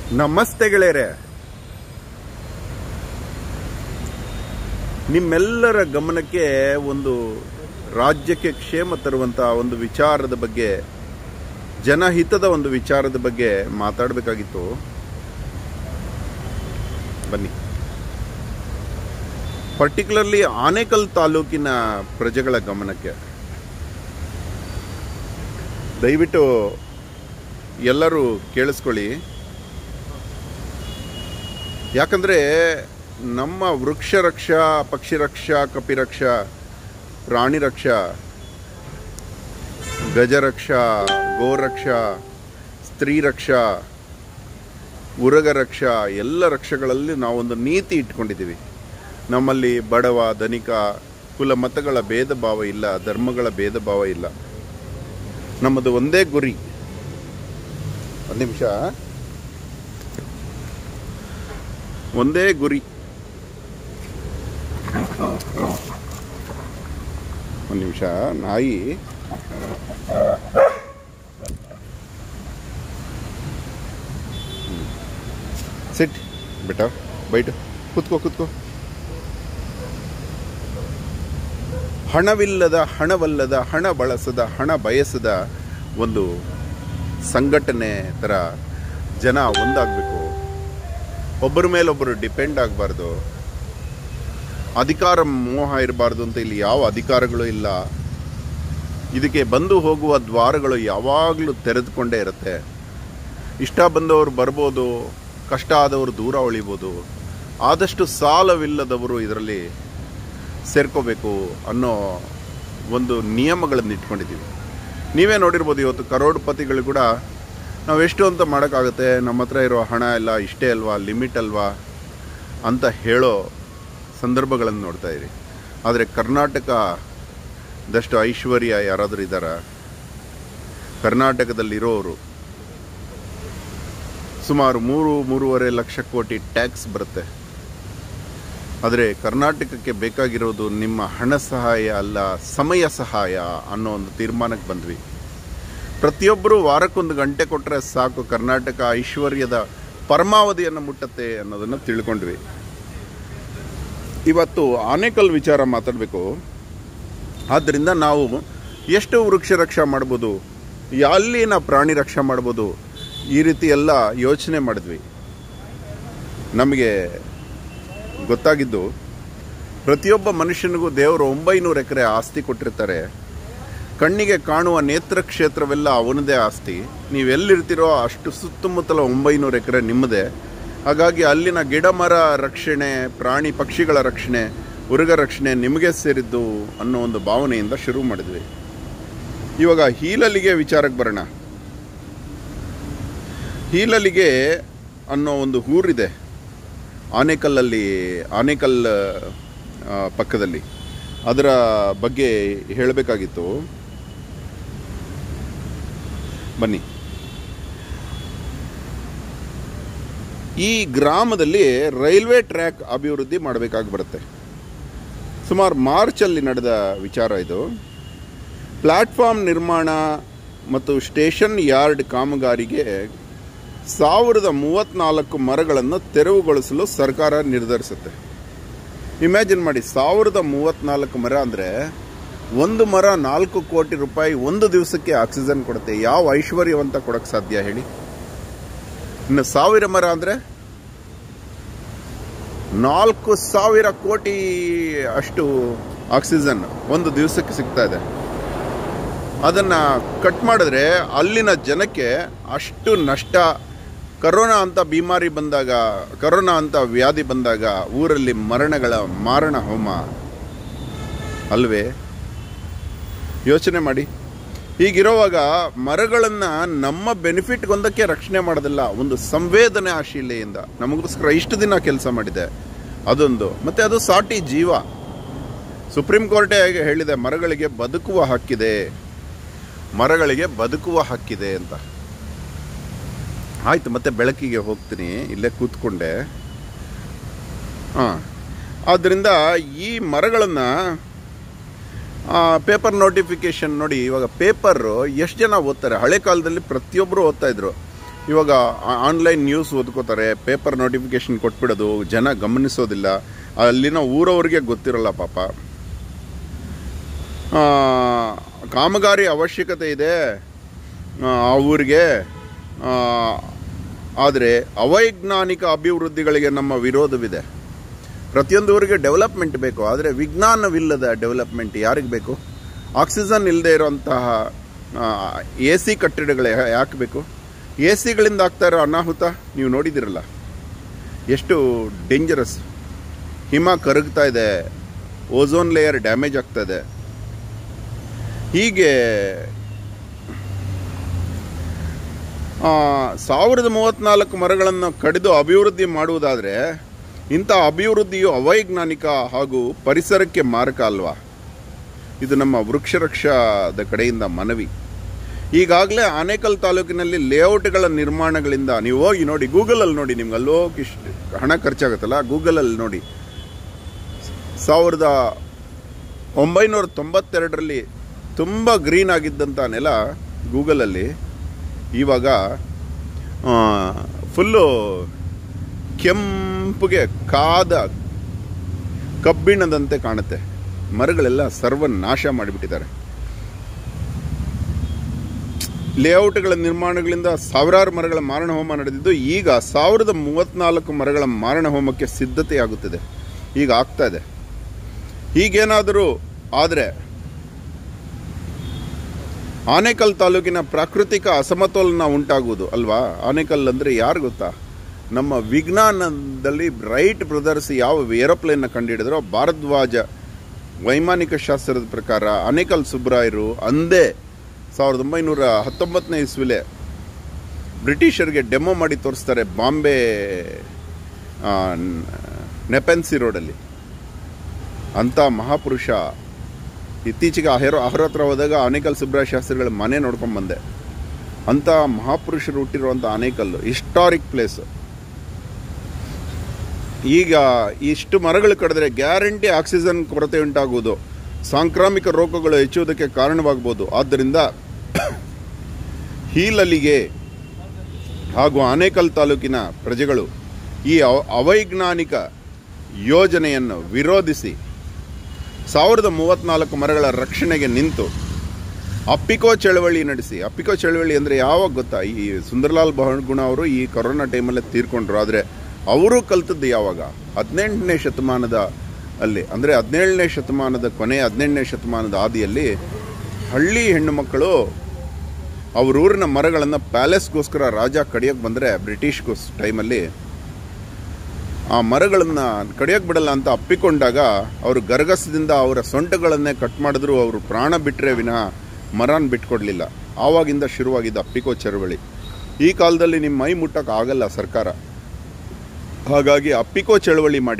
ನಮಸ್ತೆ ಗೆಳೆಯರೆ ನಿಮ್ಮೆಲ್ಲರ ಗಮನಕ್ಕೆ ಒಂದು ರಾಜ್ಯಕ್ಕೆ ಕ್ಷೇಮ ತರುವಂತಹ ಒಂದು ವಿಚಾರದ ಬಗ್ಗೆ ಜನಹಿತದ ಒಂದು ವಿಚಾರದ ಬಗ್ಗೆ ಮಾತಾಡಬೇಕಾಗಿತ್ತು ಬನ್ನಿ ಪರ್ಟಿಕ್ಯುಲರ್ಲಿ ಆನೇಕಲ್ ತಾಲೂಕಿನ ಪ್ರಜೆಗಳ ಗಮನಕ್ಕೆ ದಯವಿಟ್ಟು ಎಲ್ಲರೂ ಕೇಳಿಸ್ಕೊಳ್ಳಿ ಯಾಕಂದ್ರೆ ನಮ್ಮ ವೃಕ್ಷ ರಕ್ಷಾ ಪಕ್ಷಿ ರಕ್ಷಾ ಕಪಿ ರಕ್ಷಾ ಪ್ರಾಣಿ ರಕ್ಷಾ ಗಜರಕ್ಷಾ ಗೋರಕ್ಷಾ ಸ್ತ್ರೀ ರಕ್ಷಾ ಉರಗ ರಕ್ಷಾ ಎಲ್ಲ ರಕ್ಷಗಳಲ್ಲಿ ನಾವೊಂದು ನೀತಿ ಇಟ್ಕೊಂಡಿದ್ದೀವಿ ನಮ್ಮಲ್ಲಿ ಬಡವ ಧನಿಕ ಕುಲ ಮತಗಳ ಭೇದ ಭಾವ ಇಲ್ಲ ಧರ್ಮಗಳ ಭೇದ ಭಾವ ಇಲ್ಲ ನಮ್ಮದು ಒಂದೇ ಗುರಿ ಒಂದು ನಿಮಿಷ ಒಂದೇ ಗುರಿ ಒಂದು ನಿಮಿಷ ನಾಯಿ ಸಿಟ್ ಬೇಟ ಬೈಟ್ ಕೂತ್ಕೋ ಕೂತ್ಕೋ ಹಣವಿಲ್ಲದ ಹಣವಲ್ಲದ ಹಣ ಬಳಸದ ಹಣ ಬಯಸದ ಒಂದು ಸಂಘಟನೆ ಥರ ಜನ ಒಂದಾಗಬೇಕು ಒಬ್ಬರ ಮೇಲೊಬ್ಬರು ಡಿಪೆಂಡ್ ಆಗಬಾರ್ದು ಅಧಿಕಾರ ಮೋಹ ಇರಬಾರ್ದು ಅಂತ ಇಲ್ಲಿ ಯಾವ ಅಧಿಕಾರಗಳು ಇಲ್ಲ ಇದಕ್ಕೆ ಬಂದು ಹೋಗುವ ದ್ವಾರಗಳು ಯಾವಾಗಲೂ ತೆರೆದುಕೊಂಡೇ ಇರುತ್ತೆ ಇಷ್ಟ ಬಂದವರು ಬರ್ಬೋದು ಕಷ್ಟ ಆದವರು ದೂರ ಉಳಿಬೋದು ಆದಷ್ಟು ಸಾಲವಿಲ್ಲದವರು ಇದರಲ್ಲಿ ಸೇರ್ಕೋಬೇಕು ಅನ್ನೋ ಒಂದು ನಿಯಮಗಳನ್ನು ಇಟ್ಕೊಂಡಿದ್ದೀವಿ ನೀವೇ ನೋಡಿರ್ಬೋದು ಇವತ್ತು ಕರೋಡ್ಪತಿಗಳು ಕೂಡ ನಾವು ಎಷ್ಟು ಅಂತ ಮಾಡೋಕ್ಕಾಗುತ್ತೆ ನಮ್ಮ ಹತ್ರ ಇರೋ ಹಣ ಎಲ್ಲ ಇಷ್ಟೇ ಅಲ್ವಾ ಲಿಮಿಟ್ ಅಲ್ವಾ ಅಂತ ಹೇಳೋ ಸಂದರ್ಭಗಳನ್ನು ನೋಡ್ತಾ ಇರಿ ಆದರೆ ಕರ್ನಾಟಕದಷ್ಟು ಐಶ್ವರ್ಯ ಯಾರಾದರೂ ಇದ್ದಾರಾ ಕರ್ನಾಟಕದಲ್ಲಿರೋರು ಸುಮಾರು ಮೂರು ಮೂರುವರೆ ಲಕ್ಷ ಕೋಟಿ ಟ್ಯಾಕ್ಸ್ ಬರುತ್ತೆ ಆದರೆ ಕರ್ನಾಟಕಕ್ಕೆ ಬೇಕಾಗಿರೋದು ನಿಮ್ಮ ಹಣ ಸಹಾಯ ಅಲ್ಲ ಸಮಯ ಸಹಾಯ ಅನ್ನೋ ಒಂದು ತೀರ್ಮಾನಕ್ಕೆ ಬಂದ್ವಿ ಪ್ರತಿಯೊಬ್ಬರು ವಾರಕ್ಕೊಂದು ಗಂಟೆ ಕೊಟ್ಟರೆ ಸಾಕು ಕರ್ನಾಟಕ ಐಶ್ವರ್ಯದ ಪರಮಾವಧಿಯನ್ನು ಮುಟ್ಟತ್ತೆ ಅನ್ನೋದನ್ನು ತಿಳ್ಕೊಂಡ್ವಿ ಇವತ್ತು ಆನೇಕಲ್ ವಿಚಾರ ಮಾತಾಡಬೇಕು ಆದ್ದರಿಂದ ನಾವು ಎಷ್ಟು ವೃಕ್ಷ ರಕ್ಷಾ ಮಾಡ್ಬೋದು ಅಲ್ಲಿನ ಪ್ರಾಣಿ ರಕ್ಷಾ ಮಾಡ್ಬೋದು ಈ ರೀತಿ ಎಲ್ಲ ಯೋಚನೆ ಮಾಡಿದ್ವಿ ನಮಗೆ ಗೊತ್ತಾಗಿದ್ದು ಪ್ರತಿಯೊಬ್ಬ ಮನುಷ್ಯನಿಗೂ ದೇವರು ಒಂಬೈನೂರು ಎಕರೆ ಆಸ್ತಿ ಕೊಟ್ಟಿರ್ತಾರೆ ಕಣ್ಣಿಗೆ ಕಾಣುವ ನೇತ್ರ ಕ್ಷೇತ್ರವೆಲ್ಲ ಅವನದೇ ಆಸ್ತಿ ನೀವೆಲ್ಲಿರ್ತೀರೋ ಅಷ್ಟು ಸುತ್ತಮುತ್ತಲ ಒಂಬೈನೂರು ಎಕರೆ ನಿಮ್ಮದೇ ಹಾಗಾಗಿ ಅಲ್ಲಿನ ಗಿಡ ಮರ ರಕ್ಷಣೆ ಪ್ರಾಣಿ ಪಕ್ಷಿಗಳ ರಕ್ಷಣೆ ಉರುಗ ರಕ್ಷಣೆ ನಿಮಗೆ ಸೇರಿದ್ದು ಅನ್ನೋ ಒಂದು ಭಾವನೆಯಿಂದ ಶುರು ಮಾಡಿದ್ವಿ ಇವಾಗ ಹೀಲಲಿಗೆ ವಿಚಾರಕ್ಕೆ ಬರೋಣ ಹೀಲಲಿಗೆ ಅನ್ನೋ ಒಂದು ಊರಿದೆ ಆನೇಕಲ್ಲಲ್ಲಿ ಆನೇಕಲ್ ಆ, ಪಕ್ಕದಲ್ಲಿ ಅದರ ಬಗ್ಗೆ ಹೇಳಬೇಕಾಗಿತ್ತು ಬನ್ನಿ ಈ ಗ್ರಾಮದಲ್ಲಿ ರೈಲ್ವೆ ಟ್ರ್ಯಾಕ್ ಅಭಿವೃದ್ಧಿ ಮಾಡಬೇಕಾಗಿ ಬರುತ್ತೆ ಸುಮಾರು ಮಾರ್ಚಲ್ಲಿ ನಡೆದ ವಿಚಾರ ಇದು ಪ್ಲ್ಯಾಟ್ಫಾರ್ಮ್ ನಿರ್ಮಾಣ ಮತ್ತು ಸ್ಟೇಷನ್ ಯಾರ್ಡ್ ಕಾಮಗಾರಿಗೆ ಸಾವಿರದ ಮೂವತ್ತ್ನಾಲ್ಕು ಮರಗಳನ್ನು ತೆರವುಗೊಳಿಸಲು ಸರ್ಕಾರ ನಿರ್ಧರಿಸುತ್ತೆ ಇಮ್ಯಾಜಿನ್ ಮಾಡಿ ಸಾವಿರದ ಮೂವತ್ತ್ನಾಲ್ಕು ಮರ ಅಂದರೆ ಒಂದು ಮರ ನಾಲ್ಕು ಕೋಟಿ ರೂಪಾಯಿ ಒಂದು ದಿವಸಕ್ಕೆ ಆಕ್ಸಿಜನ್ ಕೊಡುತ್ತೆ ಯಾವ ಐಶ್ವರ್ಯವಂತ ಕೊಡಕ್ಕೆ ಸಾಧ್ಯ ಹೇಳಿ ಇನ್ನು ಸಾವಿರ ಮರ ಅಂದರೆ ನಾಲ್ಕು ಸಾವಿರ ಕೋಟಿ ಅಷ್ಟು ಆಕ್ಸಿಜನ್ ಒಂದು ದಿವಸಕ್ಕೆ ಸಿಗ್ತಾ ಇದೆ ಅದನ್ನ ಕಟ್ ಮಾಡಿದ್ರೆ ಅಲ್ಲಿನ ಜನಕ್ಕೆ ಅಷ್ಟು ನಷ್ಟ ಕರೋನಾ ಅಂತ ಬಿಮಾರಿ ಬಂದಾಗ ಕರೋನಾ ಅಂತ ವ್ಯಾಧಿ ಬಂದಾಗ ಊರಲ್ಲಿ ಮರಣಗಳ ಮಾರಣ ಹೋಮ ಅಲ್ವೇ ಯೋಚನೆ ಮಾಡಿ ಹೀಗಿರುವಾಗ ಮರಗಳನ್ನು ನಮ್ಮ ಬೆನಿಫಿಟ್ಗೊಂದಕ್ಕೆ ರಕ್ಷಣೆ ಮಾಡೋದಿಲ್ಲ ಒಂದು ಸಂವೇದನಾಶೀಲೆಯಿಂದ ನಮಗೋಸ್ಕರ ಇಷ್ಟು ದಿನ ಕೆಲಸ ಮಾಡಿದೆ ಅದೊಂದು ಮತ್ತೆ ಅದು ಸಾಟಿ ಜೀವ ಸುಪ್ರೀಂ ಕೋರ್ಟೇ ಹೇಳಿದೆ ಮರಗಳಿಗೆ ಬದುಕುವ ಹಕ್ಕಿದೆ ಮರಗಳಿಗೆ ಬದುಕುವ ಹಕ್ಕಿದೆ ಅಂತ ಆಯ್ತು ಮತ್ತೆ ಬೆಳಕಿಗೆ ಹೋಗ್ತೀನಿ ಇಲ್ಲೇ ಕೂತ್ಕೊಂಡೆ ಹಾಂ ಆದ್ದರಿಂದ ಈ ಮರಗಳನ್ನು ಪೇಪರ್ ನೋಟಿಫಿಕೇಶನ್ ನೋಡಿ ಇವಾಗ ಪೇಪರ್ ಎಷ್ಟು ಜನ ಓದ್ತಾರೆ ಹಳೆ ಕಾಲದಲ್ಲಿ ಪ್ರತಿಯೊಬ್ಬರು ಓದ್ತಾ ಇದ್ರು ಇವಾಗ ಆನ್ಲೈನ್ ನ್ಯೂಸ್ ಓದ್ಕೋತಾರೆ ಪೇಪರ್ ನೋಟಿಫಿಕೇಶನ್ ಕೊಟ್ಬಿಡೋದು ಜನ ಗಮನಿಸೋದಿಲ್ಲ ಅಲ್ಲಿನ ಊರವ್ರಿಗೆ ಗೊತ್ತಿರಲ್ಲ ಪಾಪ ಆ, ಕಾಮಗಾರಿ ಅವಶ್ಯಕತೆ ಇದೆ ಆ, ಆ ಊರಿಗೆ ಆದರೆ ಅವೈಜ್ಞಾನಿಕ ಅಭಿವೃದ್ಧಿಗಳಿಗೆ ನಮ್ಮ ವಿರೋಧವಿದೆ ಪ್ರತಿಯೊಂದು ಊರಿಗೆ ಡೆವಲಪ್ಮೆಂಟ್ ಬೇಕು ಆದರೆ ವಿಜ್ಞಾನವಿಲ್ಲದ ಡೆವಲಪ್ಮೆಂಟ್ ಯಾರಿಗೆ ಬೇಕು ಆಕ್ಸಿಜನ್ ಇಲ್ಲದೆ ಇರುವಂತಹ ಎ ಸಿ ಕಟ್ಟಡಗಳು ಯಾ- ಯಾಕೆ ಬೇಕು ಎ ಸಿಗಳಿಂದ ಆಗ್ತಾ ಇರೋ ಅನಾಹುತ ನೀವು ನೋಡಿದಿರಲ್ಲ ಎಷ್ಟು ಡೇಂಜರಸ್ ಹಿಮ ಕರಗ್ತಾ ಇದೆ ಓಝೋನ್ ಲೇಯರ್ ಡ್ಯಾಮೇಜ್ ಆಗ್ತಾ ಇದೆ ಹೀಗೆ ಆ, ಸಾವಿರದ ಮೂವತ್ತ್ನಾಲ್ಕು ಮರಗಳನ್ನು ಕಡಿದು ಅಭಿವೃದ್ಧಿ ಮಾಡುವುದಾದರೆ ಇಂಥ ಅಭಿವೃದ್ಧಿಯು ಅವೈಜ್ಞಾನಿಕ ಹಾಗೂ ಪರಿಸರಕ್ಕೆ ಮಾರಕ ಅಲ್ವಾ ಇದು ನಮ್ಮ ವೃಕ್ಷರಕ್ಷಾದ ಕಡೆಯಿಂದ ಮನವಿ ಈಗಾಗಲೇ ಆನೇಕಲ್ ತಾಲೂಕಿನಲ್ಲಿ ಲೇಔಟ್ಗಳ ನಿರ್ಮಾಣಗಳಿಂದ ನೀವು ಹೋಗಿ ನೋಡಿ ಗೂಗಲಲ್ಲಿ ನೋಡಿ ನಿಮ್ಗೆ ಅಲ್ಲಿ ಹೋಗಿ ಇಷ್ಟು ಹಣ ಖರ್ಚಾಗುತ್ತಲ್ಲ ಗೂಗಲಲ್ಲಿ ನೋಡಿ ಸಾವಿರದ ಒಂಬೈನೂರ ತೊಂಬತ್ತೆರಡರಲ್ಲಿ ತುಂಬ ಗ್ರೀನ್ ಆಗಿದ್ದಂಥ ನೆಲ ಗೂಗಲಲ್ಲಿ ಇವಾಗ ಫುಲ್ಲು ಕೆಂಪುಗೆ ಕಾದ ಕಬ್ಬಿಣದಂತೆ ಕಾಣುತ್ತೆ ಮರಗಳೆಲ್ಲ ಸರ್ವನಾಶ ಮಾಡಿಬಿಟ್ಟಿದ್ದಾರೆ ಲೇಔಟ್ಗಳ ನಿರ್ಮಾಣಗಳಿಂದ ಸಾವಿರಾರು ಮರಗಳ ಮಾರಣ ಹೋಮ ನಡೆದಿದ್ದು ಈಗ ಸಾವಿರದ ಮೂವತ್ನಾಲ್ಕು ಮರಗಳ ಮಾರಣ ಹೋಮಕ್ಕೆ ಸಿದ್ಧತೆಯಾಗುತ್ತಿದೆ ಈಗ ಆಗ್ತಾ ಇದೆ ಹೀಗೇನಾದರೂ ಆದರೆ ಆನೇಕಲ್ ತಾಲೂಕಿನ ಪ್ರಾಕೃತಿಕ ಅಸಮತೋಲನ ಉಂಟಾಗುವುದು ಅಲ್ವಾ ಆನೇಕಲ್ ಅಂದರೆ ಯಾರು ಗೊತ್ತಾ ನಮ್ಮ ವಿಜ್ಞಾನದಲ್ಲಿ ರೈಟ್ ಬ್ರದರ್ಸ್ ಯಾವ ಏರೋಪ್ಲೇನ್ನ ಕಂಡುಹಿಡಿದ್ರೋ ಭಾರದ್ವಾಜ ವೈಮಾನಿಕ ಶಾಸ್ತ್ರದ ಪ್ರಕಾರ ಆನೇಕಲ್ ಸುಬ್ರಾಯರು ಅಂದೇ ಸಾವಿರದ ಒಂಬೈನೂರ ಹತ್ತೊಂಬತ್ತನೇ ಇಸ್ವಿಲೆ ಬ್ರಿಟಿಷರಿಗೆ ಡೆಮೋ ಮಾಡಿ ತೋರಿಸ್ತಾರೆ ಬಾಂಬೆ ಆ, ನ್- ನೆಪೆನ್ಸಿ ರೋಡಲ್ಲಿ ಅಂಥ ಮಹಾಪುರುಷ ಇತ್ತೀಚೆಗೆ ಅಹರೋ ಅಹರ ಹತ್ರ ಹೋದಾಗ ಆನೇಕಲ್ ಸುಬ್ರಾಯ ಶಾಸ್ತ್ರಿಗಳ ಮನೆ ನೋಡ್ಕೊಂಡು ಬಂದೆ ಅಂಥ ಮಹಾಪುರುಷರು ಹುಟ್ಟಿರುವಂಥ ಆನೇಕಲ್ಲು ಹಿಸ್ಟಾರಿಕ್ ಪ್ಲೇಸ್ ಈಗ ಇಷ್ಟು ಮರಗಳು ಕಡಿದ್ರೆ ಗ್ಯಾರಂಟಿ ಆಕ್ಸಿಜನ್ ಕೊರತೆ ಉಂಟಾಗುವುದು ಸಾಂಕ್ರಾಮಿಕ ರೋಗಗಳು ಹೆಚ್ಚುವುದಕ್ಕೆ ಕಾರಣವಾಗಬಹುದು ಆದ್ದರಿಂದ ಹೀಲಲ್ಲಿಗೆ ಹಾಗೂ ಆನೇಕಲ್ ತಾಲೂಕಿನ ಪ್ರಜೆಗಳು ಈ ಅವ- ಅವೈಜ್ಞಾನಿಕ ಯೋಜನೆಯನ್ನು ವಿರೋಧಿಸಿ ಸಾವಿರದ ಮೂವತ್ತ್ನಾಲ್ಕು ಮರಗಳ ರಕ್ಷಣೆಗೆ ನಿಂತು ಅಪ್ಪಿಕೋ ಚಳವಳಿ ನಡೆಸಿ ಅಪ್ಪಿಕೋ ಚಳವಳಿ ಅಂದರೆ ಯಾವಾಗ ಗೊತ್ತಾ ಈ ಸುಂದರಲಾಲ್ ಬಹುಗುಣ ಅವರು ಈ ಕೊರೋನಾ ಟೈಮಲ್ಲೇ ತೀರ್ಕೊಂಡ್ರು ಆದರೆ ಅವರು ಕಲ್ತದ್ದು ಯಾವಾಗ ಹದಿನೆಂಟನೇ ಶತಮಾನದ ಅಲ್ಲಿ ಅಂದರೆ ಹದಿನೇಳನೇ ಶತಮಾನದ ಕೊನೆ ಹದಿನೆಂಟನೇ ಶತಮಾನದ ಆದಿಯಲ್ಲಿ ಹಳ್ಳಿ ಹೆಣ್ಣು ಮಕ್ಕಳು ಅವ್ರ ಊರಿನ ಮರಗಳನ್ನು ಪ್ಯಾಲೇಸ್ಗೋಸ್ಕರ ರಾಜ ಕಡಿಯೋಕ್ಕೆ ಬಂದರೆ ಬ್ರಿಟಿಷ್ಗೋಸ್ ಟೈಮಲ್ಲಿ ಆ ಮರಗಳನ್ನು ಕಡಿಯೋಕ್ಕೆ ಬಿಡಲ್ಲ ಅಂತ ಅಪ್ಪಿಕೊಂಡಾಗ ಅವರು ಗರಗಸದಿಂದ ಅವರ ಸೊಂಟಗಳನ್ನೇ ಕಟ್ ಮಾಡಿದ್ರು ಅವರು ಪ್ರಾಣ ಬಿಟ್ಟರೆ ವಿನಃ ಮರನ ಬಿಟ್ಕೊಡ್ಲಿಲ್ಲ ಆವಾಗಿಂದ ಶುರುವಾಗಿದ್ದ ಅಪ್ಪಿಕೋ ಚಳವಳಿ ಈ ಕಾಲದಲ್ಲಿ ನಿಮ್ಮ ಮೈ ಮುಟ್ಟಕ್ಕೆ ಆಗಲ್ಲ ಸರ್ಕಾರ ಹಾಗಾಗಿ ಅಪ್ಪಿಕೋ ಚಳವಳಿ ಮಾಡಿ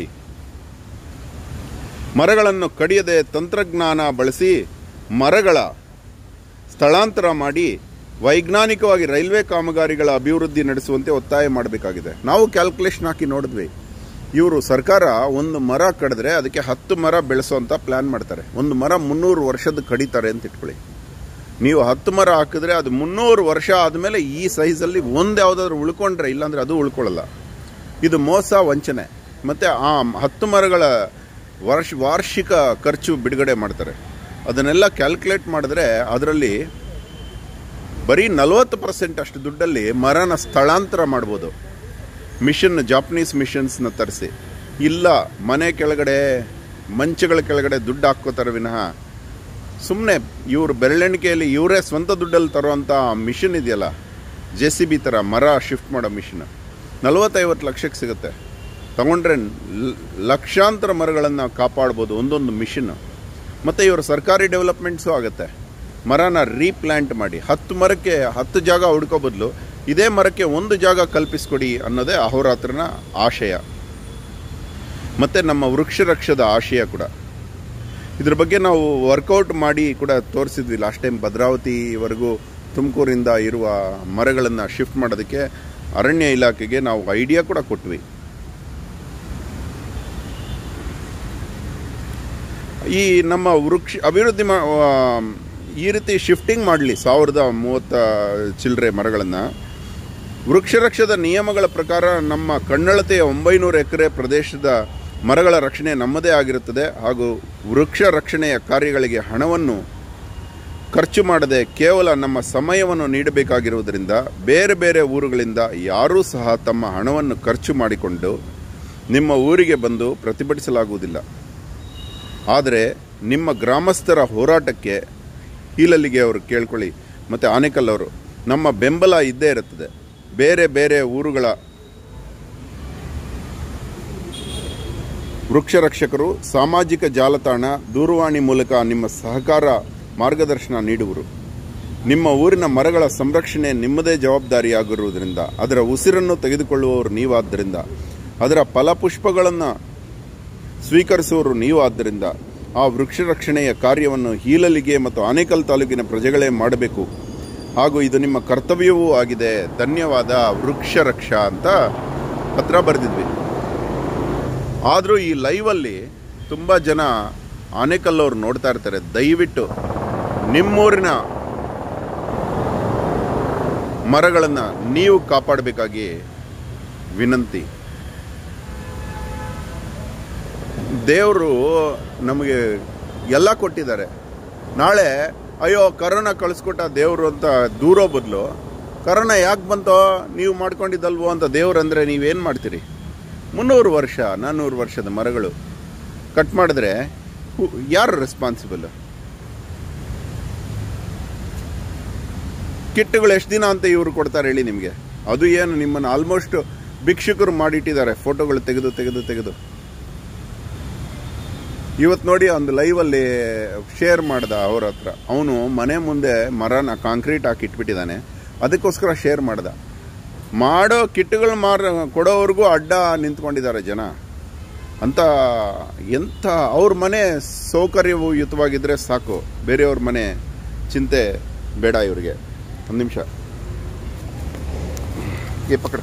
ಮರಗಳನ್ನು ಕಡಿಯದೆ ತಂತ್ರಜ್ಞಾನ ಬಳಸಿ ಮರಗಳ ಸ್ಥಳಾಂತರ ಮಾಡಿ ವೈಜ್ಞಾನಿಕವಾಗಿ ರೈಲ್ವೆ ಕಾಮಗಾರಿಗಳ ಅಭಿವೃದ್ಧಿ ನಡೆಸುವಂತೆ ಒತ್ತಾಯ ಮಾಡಬೇಕಾಗಿದೆ ನಾವು ಕ್ಯಾಲ್ಕುಲೇಷನ್ ಹಾಕಿ ನೋಡಿದ್ವಿ ಇವರು ಸರ್ಕಾರ ಒಂದು ಮರ ಕಡಿದ್ರೆ ಅದಕ್ಕೆ ಹತ್ತು ಮರ ಬೆಳೆಸುವಂತ ಪ್ಲಾನ್ ಮಾಡ್ತಾರೆ ಒಂದು ಮರ ಮುನ್ನೂರು ವರ್ಷದ ಕಡಿತಾರೆ ಅಂತ ಇಟ್ಕೊಳ್ಳಿ ನೀವು ಹತ್ತು ಮರ ಹಾಕಿದ್ರೆ ಅದು ಮುನ್ನೂರು ವರ್ಷ ಆದಮೇಲೆ ಈ ಸೈಜಲ್ಲಿ ಒಂದು ಯಾವುದಾದ್ರೂ ಉಳ್ಕೊಂಡ್ರೆ ಇಲ್ಲಾಂದ್ರೆ ಅದು ಉಳ್ಕೊಳ್ಳಲ್ಲ ಇದು ಮೋಸ ವಂಚನೆ ಮತ್ತು ಆ ಹತ್ತು ಮರಗಳ ವರ್ಷ ವಾರ್ಷಿಕ ಖರ್ಚು ಬಿಡುಗಡೆ ಮಾಡ್ತಾರೆ ಅದನ್ನೆಲ್ಲ ಕ್ಯಾಲ್ಕುಲೇಟ್ ಮಾಡಿದ್ರೆ ಅದರಲ್ಲಿ ಬರೀ ನಲವತ್ತು ಪರ್ಸೆಂಟ್ ಅಷ್ಟು ದುಡ್ಡಲ್ಲಿ ಮರನ ಸ್ಥಳಾಂತರ ಮಾಡ್ಬೋದು ಮಿಷನ್ ಜಾಪನೀಸ್ ಮಿಷನ್ಸ್ನ ತರಿಸಿ ಇಲ್ಲ ಮನೆ ಕೆಳಗಡೆ ಮಂಚಗಳ ಕೆಳಗಡೆ ದುಡ್ಡು ಹಾಕ್ಕೋತಾರೆ ವಿನಃ ಸುಮ್ಮನೆ ಇವರು ಬೆರಳೆಣಿಕೆಯಲ್ಲಿ ಇವರೇ ಸ್ವಂತ ದುಡ್ಡಲ್ಲಿ ತರುವಂಥ ಮಿಷನ್ ಇದೆಯಲ್ಲ ಜೆ ಸಿ ಬಿ ಥರ ಮರ ಶಿಫ್ಟ್ ಮಾಡೋ ಮಿಷನ್ ನಲವತ್ತೈವತ್ತು ಲಕ್ಷಕ್ಕೆ ಸಿಗುತ್ತೆ ತಗೊಂಡ್ರೆ ಲ್- ಲಕ್ಷಾಂತರ ಮರಗಳನ್ನು ಕಾಪಾಡ್ಬೋದು ಒಂದೊಂದು ಮಿಷನ್ ಮತ್ತು ಇವರು ಸರ್ಕಾರಿ ಡೆವಲಪ್ಮೆಂಟ್ಸು ಆಗುತ್ತೆ ಮರನ ರೀಪ್ಲ್ಯಾಂಟ್ ಮಾಡಿ ಹತ್ತು ಮರಕ್ಕೆ ಹತ್ತು ಜಾಗ ಹುಡ್ಕೋ ಬದಲು ಇದೇ ಮರಕ್ಕೆ ಒಂದು ಜಾಗ ಕಲ್ಪಿಸ್ಕೊಡಿ ಅನ್ನೋದೇ ಅಹೋರಾತ್ರನ ಆಶಯ ಮತ್ತು ನಮ್ಮ ವೃಕ್ಷ ರಕ್ಷದ ಆಶಯ ಕೂಡ ಇದ್ರ ಬಗ್ಗೆ ನಾವು ವರ್ಕೌಟ್ ಮಾಡಿ ಕೂಡ ತೋರಿಸಿದ್ವಿ ಲಾಸ್ಟ್ ಟೈಮ್ ಭದ್ರಾವತಿವರೆಗೂ ತುಮಕೂರಿಂದ ಇರುವ ಮರಗಳನ್ನು ಶಿಫ್ಟ್ ಮಾಡೋದಕ್ಕೆ ಅರಣ್ಯ ಇಲಾಖೆಗೆ ನಾವು ಐಡಿಯಾ ಕೂಡ ಕೊಟ್ವಿ ಈ ನಮ್ಮ ವೃಕ್ಷ ಅಭಿವೃದ್ಧಿ ಮಾ ಆ, ಈ ರೀತಿ ಶಿಫ್ಟಿಂಗ್ ಮಾಡಲಿ ಸಾವಿರದ ಮೂವತ್ತ ಚಿಲ್ಲರೆ ಮರಗಳನ್ನು ವೃಕ್ಷರಕ್ಷದ ನಿಯಮಗಳ ಪ್ರಕಾರ ನಮ್ಮ ಕಣ್ಣಳತೆಯ ಒಂಬೈನೂರು ಎಕರೆ ಪ್ರದೇಶದ ಮರಗಳ ರಕ್ಷಣೆ ನಮ್ಮದೇ ಆಗಿರುತ್ತದೆ ಹಾಗೂ ವೃಕ್ಷ ರಕ್ಷಣೆಯ ಕಾರ್ಯಗಳಿಗೆ ಹಣವನ್ನು ಖರ್ಚು ಮಾಡದೆ ಕೇವಲ ನಮ್ಮ ಸಮಯವನ್ನು ನೀಡಬೇಕಾಗಿರುವುದರಿಂದ ಬೇರೆ ಬೇರೆ ಊರುಗಳಿಂದ ಯಾರೂ ಸಹ ತಮ್ಮ ಹಣವನ್ನು ಖರ್ಚು ಮಾಡಿಕೊಂಡು ನಿಮ್ಮ ಊರಿಗೆ ಬಂದು ಪ್ರತಿಭಟಿಸಲಾಗುವುದಿಲ್ಲ ಆದರೆ ನಿಮ್ಮ ಗ್ರಾಮಸ್ಥರ ಹೋರಾಟಕ್ಕೆ ಹೀಲಲ್ಲಿಗೆ ಅವರು ಕೇಳ್ಕೊಳ್ಳಿ ಮತ್ತು ಆನೇಕಲ್ ಅವರು ನಮ್ಮ ಬೆಂಬಲ ಇದ್ದೇ ಇರುತ್ತದೆ ಬೇರೆ ಬೇರೆ ಊರುಗಳ ವೃಕ್ಷ ರಕ್ಷಕರು ಸಾಮಾಜಿಕ ಜಾಲತಾಣ ದೂರವಾಣಿ ಮೂಲಕ ನಿಮ್ಮ ಸಹಕಾರ ಮಾರ್ಗದರ್ಶನ ನೀಡುವರು ನಿಮ್ಮ ಊರಿನ ಮರಗಳ ಸಂರಕ್ಷಣೆ ನಿಮ್ಮದೇ ಜವಾಬ್ದಾರಿಯಾಗಿರುವುದರಿಂದ ಅದರ ಉಸಿರನ್ನು ತೆಗೆದುಕೊಳ್ಳುವವರು ನೀವಾದ್ದರಿಂದ ಅದರ ಫಲಪುಷ್ಪಗಳನ್ನು ಸ್ವೀಕರಿಸುವವರು ನೀವಾದ್ದರಿಂದ ಆ ವೃಕ್ಷ ರಕ್ಷಣೆಯ ಕಾರ್ಯವನ್ನು ಹೀಲಲಿಗೆ ಮತ್ತು ಆನೇಕಲ್ ತಾಲೂಕಿನ ಪ್ರಜೆಗಳೇ ಮಾಡಬೇಕು ಹಾಗೂ ಇದು ನಿಮ್ಮ ಕರ್ತವ್ಯವೂ ಆಗಿದೆ ಧನ್ಯವಾದ ವೃಕ್ಷ ರಕ್ಷಾ ಅಂತ ಪತ್ರ ಬರೆದಿದ್ವಿ ಆದರೂ ಈ ಲೈವಲ್ಲಿ ತುಂಬ ಜನ ಆನೇಕಲ್ ಅವ್ರು ನೋಡ್ತಾ ಇರ್ತಾರೆ ದಯವಿಟ್ಟು ನಿಮ್ಮೂರಿನ ಮರಗಳನ್ನು ನೀವು ಕಾಪಾಡಬೇಕಾಗಿ ವಿನಂತಿ ದೇವರು ನಮಗೆ ಎಲ್ಲ ಕೊಟ್ಟಿದ್ದಾರೆ ನಾಳೆ ಅಯ್ಯೋ ಕರೋನಾ ಕಳಿಸ್ಕೊಟ್ಟ ದೇವರು ಅಂತ ದೂರೋ ಬದಲು ಕರೋನಾ ಯಾಕೆ ಬಂತೋ ನೀವು ಮಾಡ್ಕೊಂಡಿದ್ದಲ್ವೋ ಅಂತ ದೇವ್ರು ಅಂದರೆ ನೀವೇನು ಮಾಡ್ತೀರಿ ಮುನ್ನೂರು ವರ್ಷ ನಾನ್ನೂರು ವರ್ಷದ ಮರಗಳು ಕಟ್ ಮಾಡಿದ್ರೆ ಹು- ಯಾರು ರೆಸ್ಪಾನ್ಸಿಬಲ್ ಕಿಟ್ಗಳು ಎಷ್ಟು ದಿನ ಅಂತ ಇವರು ಕೊಡ್ತಾರೆ ಹೇಳಿ ನಿಮಗೆ ಅದು ಏನು ನಿಮ್ಮನ್ನು ಆಲ್ಮೋಸ್ಟ್ ಭಿಕ್ಷುಕರು ಮಾಡಿಟ್ಟಿದ್ದಾರೆ ಫೋಟೋಗಳು ತೆಗೆದು ತೆಗೆದು ತೆಗೆದು ಇವತ್ತು ನೋಡಿ ಒಂದು ಲೈವಲ್ಲಿ ಶೇರ್ ಮಾಡ್ದ ಅವ್ರ ಹತ್ರ ಅವನು ಮನೆ ಮುಂದೆ ಮರನ ಕಾಂಕ್ರೀಟ್ ಹಾಕಿ ಇಟ್ಬಿಟ್ಟಿದ್ದಾನೆ ಅದಕ್ಕೋಸ್ಕರ ಶೇರ್ ಮಾಡ್ದ ಮಾಡೋ ಕಿಟ್ಗಳು ಮಾರ ಕೊಡೋವರೆಗೂ ಅಡ್ಡ ನಿಂತ್ಕೊಂಡಿದ್ದಾರೆ ಜನ ಅಂತ ಎಂಥ ಅವ್ರ ಮನೆ ಸೌಕರ್ಯಯುತವಾಗಿದ್ದರೆ ಸಾಕು ಬೇರೆಯವ್ರ ಮನೆ ಚಿಂತೆ ಬೇಡ ಇವ್ರಿಗೆ ಒಂದು ನಿಮಿಷ ಏ ಪಕಡ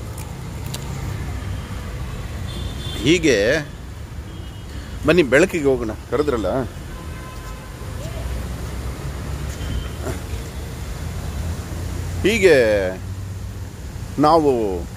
ಹೀಗೆ ಬನ್ನಿ ಬೆಳಕಿಗೆ ಹೋಗೋಣ ಕರೆದ್ರಲ್ಲ ಹೀಗೆ ನಾವು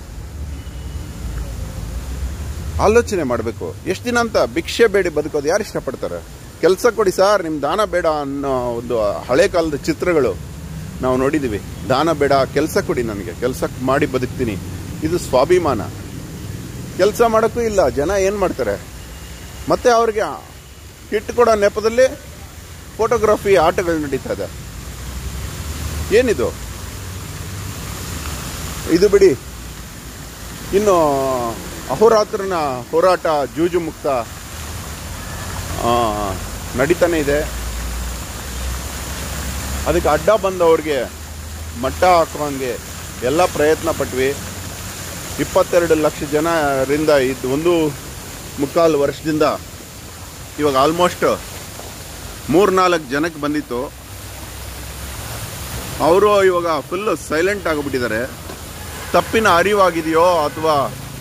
ಆಲೋಚನೆ ಮಾಡಬೇಕು ಎಷ್ಟು ದಿನ ಅಂತ ಭಿಕ್ಷೆ ಬೇಡಿ ಬದುಕೋದು ಯಾರು ಇಷ್ಟಪಡ್ತಾರೆ ಕೆಲಸ ಕೊಡಿ ಸರ್ ನಿಮ್ಮ ದಾನ ಬೇಡ ಅನ್ನೋ ಒಂದು ಹಳೆ ಕಾಲದ ಚಿತ್ರಗಳು ನಾವು ನೋಡಿದ್ದೀವಿ ದಾನ ಬೇಡ ಕೆಲಸ ಕೊಡಿ ನನಗೆ ಕೆಲಸ ಮಾಡಿ ಬದುಕ್ತೀನಿ ಇದು ಸ್ವಾಭಿಮಾನ ಕೆಲಸ ಮಾಡೋಕ್ಕೂ ಇಲ್ಲ ಜನ ಏನು ಮಾಡ್ತಾರೆ ಮತ್ತೆ ಅವ್ರಿಗೆ ಕಿಟ್ ಕೊಡೋ ನೆಪದಲ್ಲಿ ಫೋಟೋಗ್ರಫಿ ಆಟಗಳು ನಡೀತಾ ಇದೆ ಏನಿದು ಇದು ಬಿಡಿ ಇನ್ನು ಅಹೋರಾತ್ರನ ಹೋರಾಟ ಜೂಜು ಮುಕ್ತ ಆ, ನಡೀತಾನೆ ಇದೆ ಅದಕ್ಕೆ ಅಡ್ಡ ಬಂದವ್ರಿಗೆ ಮಟ್ಟ ಹಾಕುವಂಗೆ ಎಲ್ಲ ಪ್ರಯತ್ನ ಪಟ್ವಿ ಇಪ್ಪತ್ತೆರಡು ಲಕ್ಷ ಜನರಿಂದ ಇದು ಒಂದು ಮುಕ್ಕಾಲು ವರ್ಷದಿಂದ ಇವಾಗ ಆಲ್ಮೋಸ್ಟ್ ಮೂರ್ನಾಲ್ಕು ಜನಕ್ಕೆ ಬಂದಿತ್ತು ಅವರು ಇವಾಗ ಫುಲ್ ಸೈಲೆಂಟ್ ಆಗಿಬಿಟ್ಟಿದ್ದಾರೆ ತಪ್ಪಿನ ಅರಿವಾಗಿದೆಯೋ ಅಥವಾ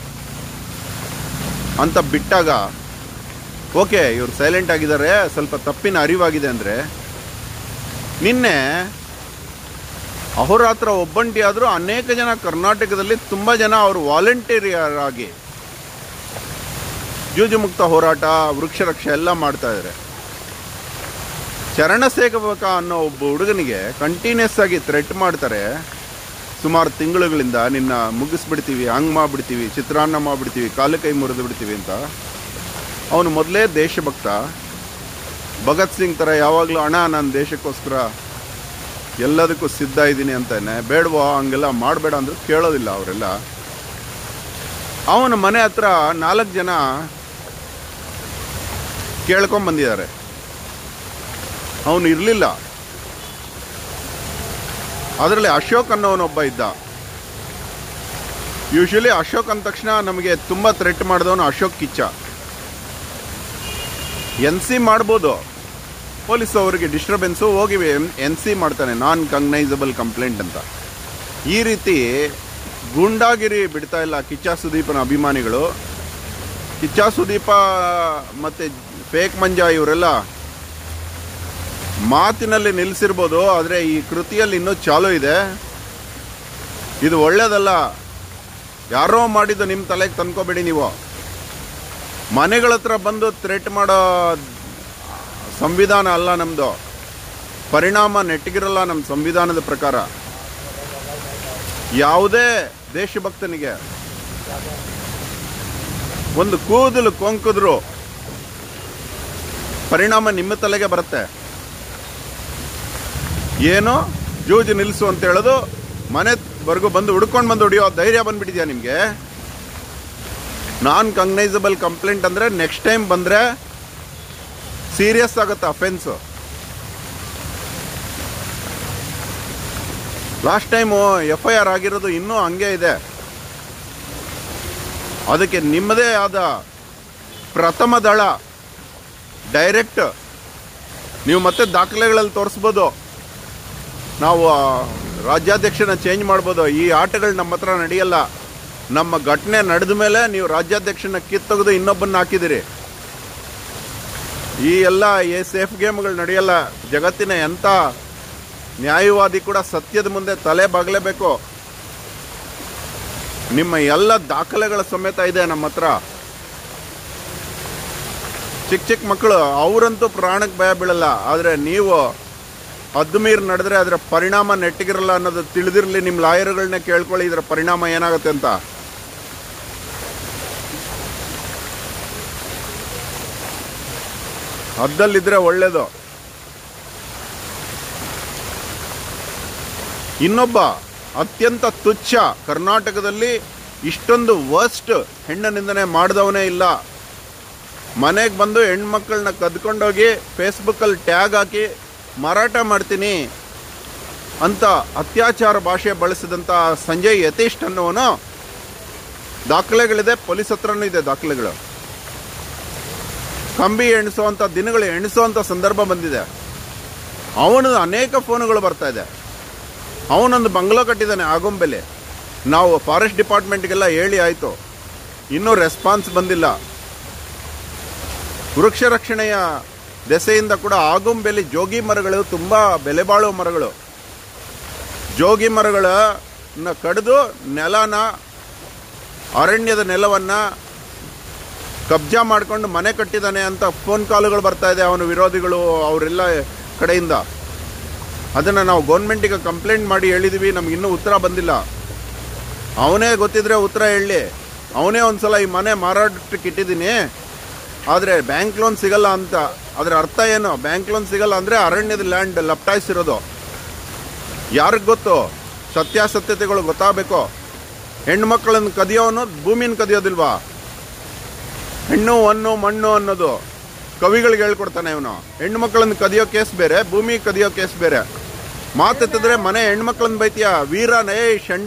ಅಂತ ಬಿಟ್ಟಾಗ ಓಕೆ ಇವ್ರು ಸೈಲೆಂಟ್ ಆಗಿದ್ದಾರೆ ಸ್ವಲ್ಪ ತಪ್ಪಿನ ಅರಿವಾಗಿದೆ ಅಂದರೆ ನಿನ್ನೆ ಅಹೋರಾತ್ರ ಒಬ್ಬಂಟಿ ಆದರೂ ಅನೇಕ ಜನ ಕರ್ನಾಟಕದಲ್ಲಿ ತುಂಬ ಜನ ಅವರು ವಾಲಂಟಿಯರ್ ಆಗಿ ಜೂಜು ಮುಕ್ತ ಹೋರಾಟ ವೃಕ್ಷ ರಕ್ಷೆ ಎಲ್ಲ ಮಾಡ್ತಾ ಇದ್ದಾರೆ ಚರಣ ಸೇವಕ ಅನ್ನೋ ಒಬ್ಬ ಹುಡುಗನಿಗೆ ಕಂಟಿನ್ಯೂಸ್ ಆಗಿ ಥ್ರೆಟ್ ಮಾಡ್ತಾರೆ ಸುಮಾರು ತಿಂಗಳುಗಳಿಂದ ನಿನ್ನ ಮುಗಿಸ್ಬಿಡ್ತೀವಿ ಹಂಗೆ ಮಾಡ್ಬಿಡ್ತೀವಿ ಚಿತ್ರಾನ್ನ ಮಾಡ್ಬಿಡ್ತೀವಿ ಕಾಲು ಕೈ ಮುರಿದು ಬಿಡ್ತೀವಿ ಅಂತ ಅವನು ಮೊದಲೇ ದೇಶಭಕ್ತ ಭಗತ್ ಸಿಂಗ್ ಥರ ಯಾವಾಗಲೂ ಅಣ್ಣ ನಾನು ದೇಶಕ್ಕೋಸ್ಕರ ಎಲ್ಲದಕ್ಕೂ ಸಿದ್ಧ ಇದ್ದೀನಿ ಅಂತಾನೆ ಬೇಡವೋ ಹಂಗೆಲ್ಲ ಮಾಡಬೇಡ ಅಂದ್ರು ಕೇಳೋದಿಲ್ಲ ಅವರೆಲ್ಲ ಅವನ ಮನೆ ಹತ್ರ ನಾಲ್ಕು ಜನ ಕೇಳ್ಕೊಂಡ್ ಬಂದಿದ್ದಾರೆ ಅವನು ಇರಲಿಲ್ಲ ಅದರಲ್ಲಿ ಅಶೋಕ್ ಅನ್ನೋನೊಬ್ಬ ಇದ್ದ ಯೂಶಲಿ ಅಶೋಕ್ ಅಂದ ತಕ್ಷಣ ನಮಗೆ ತುಂಬ ಥ್ರೆಟ್ ಮಾಡಿದವನು ಅಶೋಕ್ ಕಿಚ್ಚ ಎನ್ ಸಿ ಮಾಡ್ಬೋದು ಪೊಲೀಸ್ ಅವರಿಗೆ ಡಿಸ್ಟರ್ಬೆನ್ಸು ಹೋಗಿ ಎನ್ ಸಿ ಮಾಡ್ತಾನೆ ನಾನ್ ಕಂಗ್ನೈಸಬಲ್ ಕಂಪ್ಲೇಂಟ್ ಅಂತ ಈ ರೀತಿ ಗೂಂಡಾಗಿರಿ ಬಿಡ್ತಾ ಇಲ್ಲ ಕಿಚ್ಚ ಸುದೀಪನ ಅಭಿಮಾನಿಗಳು ಕಿಚ್ಚ ಸುದೀಪ ಮತ್ತು ಫೇಕ್ ಮಂಜ ಇವರೆಲ್ಲ ಮಾತಿನಲ್ಲಿ ನಿಲ್ಲಿಸಿರ್ಬೋದು ಆದರೆ ಈ ಕೃತಿಯಲ್ಲಿ ಇನ್ನೂ ಚಾಲು ಇದೆ ಇದು ಒಳ್ಳೇದಲ್ಲ ಯಾರೋ ಮಾಡಿದ್ದು ನಿಮ್ಮ ತಲೆಗೆ ತಂದ್ಕೋಬೇಡಿ ನೀವು ಮನೆಗಳ ಹತ್ರ ಬಂದು ಥ್ರೆಟ್ ಮಾಡೋ ಸಂವಿಧಾನ ಅಲ್ಲ ನಮ್ಮದು ಪರಿಣಾಮ ನೆಟ್ಟಿಗಿರಲ್ಲ ನಮ್ಮ ಸಂವಿಧಾನದ ಪ್ರಕಾರ ಯಾವುದೇ ದೇಶಭಕ್ತನಿಗೆ ಒಂದು ಕೂದಲು ಕೊಂಕಿದ್ರು ಪರಿಣಾಮ ನಿಮ್ಮ ತಲೆಗೆ ಬರುತ್ತೆ ಏನು ಜೂಜು ನಿಲ್ಲಿಸು ಅಂತ ಹೇಳೋದು ಮನೆವರೆಗೂ ಬಂದು ಹುಡ್ಕೊಂಡು ಬಂದು ಹೊಡಿಯೋ ಧೈರ್ಯ ಬಂದ್ಬಿಟ್ಟಿದ್ಯಾ ನಿಮಗೆ ನಾನ್ ಕಂಗ್ನೈಸಬಲ್ ಕಂಪ್ಲೇಂಟ್ ಅಂದರೆ ನೆಕ್ಸ್ಟ್ ಟೈಮ್ ಬಂದರೆ ಸೀರಿಯಸ್ ಆಗುತ್ತೆ offence last time F I R ಆಗಿರೋದು ಇನ್ನೂ ಹಂಗೆ ಇದೆ ಅದಕ್ಕೆ ನಿಮ್ಮದೇ ಆದ ಪ್ರಥಮ ದಳ ಡೈರೆಕ್ಟ್ ನೀವು ಮತ್ತೆ ದಾಖಲೆಗಳಲ್ಲಿ ತೋರಿಸ್ಬೋದು ನಾವು ಆ, ರಾಜ್ಯಾಧ್ಯಕ್ಷನ ಚೇಂಜ್ ಮಾಡ್ಬೋದು ಈ ಆಟಗಳು ನಮ್ಮ ಹತ್ರ ನಡೆಯಲ್ಲ ನಮ್ಮ ಘಟನೆ ನಡೆದ ಮೇಲೆ ನೀವು ರಾಜ್ಯಾಧ್ಯಕ್ಷನ ಕಿತ್ತೊಗೆದು ಇನ್ನೊಬ್ಬನ್ನ ಹಾಕಿದಿರಿ ಈ ಎಲ್ಲ ಈ ಸೇಫ್ ಗೇಮ್ಗಳು ನಡೆಯಲ್ಲ ಜಗತ್ತಿನ ಎಂಥ ನ್ಯಾಯವಾದಿ ಕೂಡ ಸತ್ಯದ ಮುಂದೆ ತಲೆ ಬಾಗಲೇಬೇಕು ನಿಮ್ಮ ಎಲ್ಲ ದಾಖಲೆಗಳ ಸಮೇತ ಇದೆ ನಮ್ಮ ಹತ್ರ ಚಿಕ್ಕ ಚಿಕ್ಕ ಮಕ್ಕಳು ಅವರಂತೂ ಪ್ರಾಣಕ್ಕೆ ಭಯ ಬೀಳಲ್ಲ ಆದರೆ ನೀವು ಹದ್ದು ಮೀರಿ ನಡೆದ್ರೆ ಅದರ ಪರಿಣಾಮ ನೆಟ್ಟಿಗಿರಲ್ಲ ಅನ್ನೋದು ತಿಳಿದಿರಲಿ ನಿಮ್ಮ ಲಾಯರ್ಗಳನ್ನೇ ಕೇಳ್ಕೊಳ್ಳಿ ಇದರ ಪರಿಣಾಮ ಏನಾಗುತ್ತೆ ಅಂತ ಹದ್ದಲ್ಲಿದ್ರೆ ಒಳ್ಳೇದು ಇನ್ನೊಬ್ಬ ಅತ್ಯಂತ ತುಚ್ಛ ಕರ್ನಾಟಕದಲ್ಲಿ ಇಷ್ಟೊಂದು ವರ್ಸ್ಟ್ ಹೆಣ್ಣು ನಿಂದನೆ ಮಾಡಿದವನೇ ಇಲ್ಲ ಮನೆಗೆ ಬಂದು ಹೆಣ್ಮಕ್ಳನ್ನ ಕದ್ಕೊಂಡೋಗಿ ಫೇಸ್ಬುಕ್ಕಲ್ಲಿ ಟ್ಯಾಗ್ ಹಾಕಿ ಮಾರಾಟ ಮಾಡ್ತೀನಿ ಅಂತ ಅತ್ಯಾಚಾರ ಭಾಷೆ ಬಳಸಿದಂಥ ಸಂಜಯ್ ಯತೀಶ್ ಅನ್ನುವನು ದಾಖಲೆಗಳಿದೆ ಪೊಲೀಸ್ ಹತ್ರನೂ ಇದೆ ದಾಖಲೆಗಳು ಕಂಬಿ ಎಣಿಸುವಂಥ ದಿನಗಳು ಎಣಿಸುವಂಥ ಸಂದರ್ಭ ಬಂದಿದೆ ಅವನು ಅನೇಕ ಫೋನುಗಳು ಬರ್ತಾ ಇದೆ ಅವನೊಂದು ಬಂಗ್ಲೋ ಕಟ್ಟಿದ್ದಾನೆ ಆಗೊಂಬೆಲೆ ನಾವು ಫಾರೆಸ್ಟ್ ಡಿಪಾರ್ಟ್ಮೆಂಟ್ಗೆಲ್ಲ ಹೇಳಿ ಆಯಿತು ಇನ್ನೂ ರೆಸ್ಪಾನ್ಸ್ ಬಂದಿಲ್ಲ ವೃಕ್ಷ ರಕ್ಷಣೆಯ ದೆಸೆಯಿಂದ ಕೂಡ ಆಗುಂಬೆಲಿ ಜೋಗಿ ಮರಗಳು ತುಂಬ ಬೆಲೆ ಬಾಳುವ ಮರಗಳು ಜೋಗಿ ಮರಗಳನ್ನ ಕಡಿದು ನೆಲನ ಅರಣ್ಯದ ನೆಲವನ್ನು ಕಬ್ಜಾ ಮಾಡ್ಕೊಂಡು ಮನೆ ಕಟ್ಟಿದ್ದಾನೆ ಅಂತ ಫೋನ್ ಕಾಲುಗಳು ಬರ್ತಾ ಇದೆ ಅವನ ವಿರೋಧಿಗಳು ಅವರೆಲ್ಲ ಕಡೆಯಿಂದ ಅದನ್ನು ನಾವು ಗೌರ್ಮೆಂಟಿಗೆ ಕಂಪ್ಲೇಂಟ್ ಮಾಡಿ ಹೇಳಿದ್ವಿ ನಮ್ಗೆ ಇನ್ನೂ ಉತ್ತರ ಬಂದಿಲ್ಲ ಅವನೇ ಗೊತ್ತಿದ್ರೆ ಉತ್ತರ ಹೇಳಿ ಅವನೇ ಒಂದ್ಸಲ ಈ ಮನೆ ಮಾರಾಟಕ್ಕೆ ಇಟ್ಟಿದ್ದೀನಿ ಆದರೆ ಬ್ಯಾಂಕ್ ಲೋನ್ ಸಿಗಲ್ಲ ಅಂತ ಅದರ ಅರ್ಥ ಏನು ಬ್ಯಾಂಕ್ ಲೋನ್ ಸಿಗಲ್ಲ ಅಂದರೆ ಅರಣ್ಯದ ಲ್ಯಾಂಡ್ ಲಪ್ಟಾಯಿಸಿರೋದು ಯಾರಿಗೆ ಗೊತ್ತು ಸತ್ಯಾಸತ್ಯತೆಗಳು ಗೊತ್ತಾಗಬೇಕು ಹೆಣ್ಮಕ್ಳನ್ನ ಕದಿಯೋನು ಭೂಮಿನ ಕದಿಯೋದಿಲ್ವಾ ಹೆಣ್ಣು ಹೊನ್ನು ಮಣ್ಣು ಅನ್ನೋದು ಕವಿಗಳಿಗೆ ಹೇಳ್ಕೊಡ್ತಾನೆ ಇವನು ಹೆಣ್ಮಕ್ಳನ್ನ ಕದಿಯೋ ಕೇಸ್ ಬೇರೆ ಭೂಮಿ ಕದಿಯೋ ಕೇಸ್ ಬೇರೆ ಮಾತೆತ್ತಿದ್ರೆ ಮನೆ ಹೆಣ್ಮಕ್ಳನ್ನ ಬೈತೀಯ ವೀರನ ಏ ಶಂಡ